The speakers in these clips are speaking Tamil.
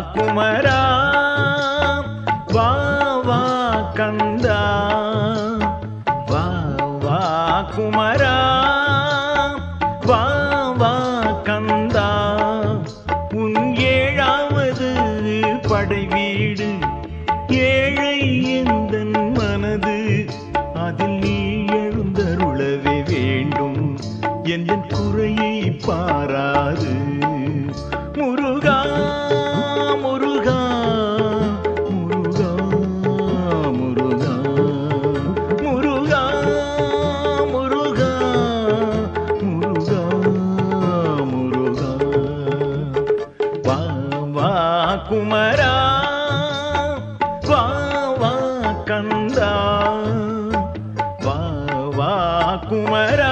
குமரா வா வா கந்தா வா வா குமரா வா வா கந்தா உன் ஏழாவது படை வீடு ஏழை எந்தன் மனது அதில் நீ எழுந்தருளவே வேண்டும் என் குறையை பாராது முருகா முருகா முருகா முருகா முருகா முருகா முருகா முருகா வா வா குமரா வா வா கந்தா வா வா குமரா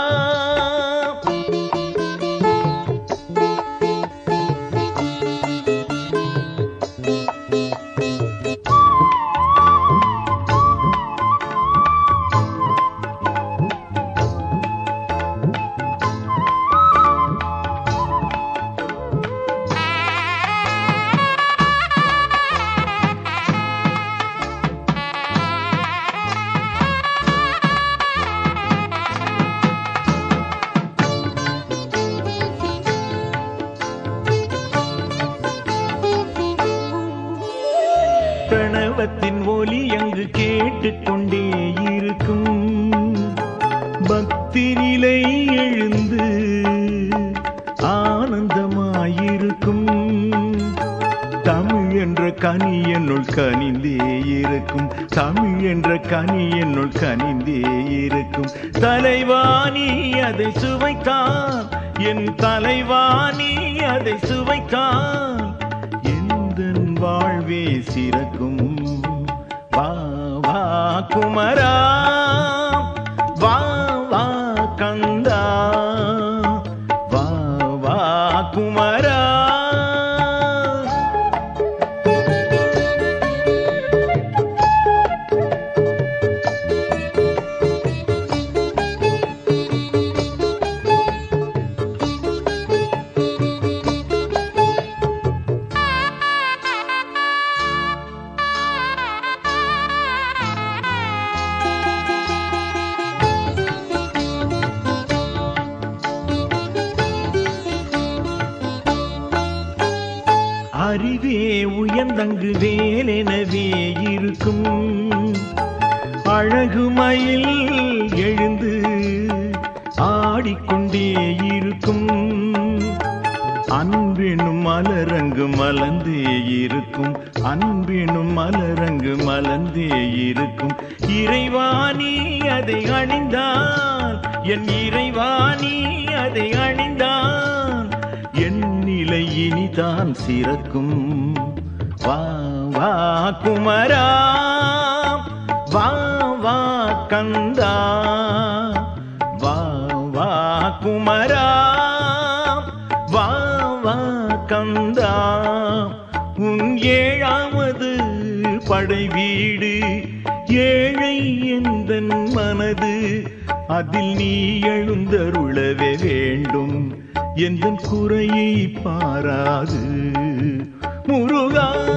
பிரணவத்தின் ஒலி அங்கு கேட்டுக்கொண்டே இருக்கும் பக்தி நிலை எழுந்து ஆனந்தமாயிருக்கும் தமிழ் என்ற கனி என்னுள் கனிந்தே இருக்கும் தமிழ் என்ற கனி என்னுள் கனிந்தே இருக்கும் தலைவாணி அதை சுவைத்தான் என் தலைவாணி அதை சுவைத்தான் எந்தன் வாழ்வே சிறக்கும் வா வா குமரா வா வா கந்தா வா வா குமரா அறிவே உயர்ந்தங்கு வேலெனவே இருக்கும் அழகுமயில் எழுந்து ஆடிக்கொண்டே இருக்கும் அன்பெனும் மலரங்கு மலர்ந்தே இருக்கும் அன்பெனும் மலரங்கு மலர்ந்தே இருக்கும் இறைவாணி அதை அணிந்தான் என் இறைவாணி அதை அணிந்தான் என் நிலை இனிதான் சிறக்கும் வா வா குமரா வா வா கந்தா வா வா குமரா வா வா கந்தா உன் ஏழாவது படை வீடு ஏழை எந்தன் மனது அதில் நீ எழுந்தருளவே வேண்டும் எந்தன் குறையை பாராது முருகா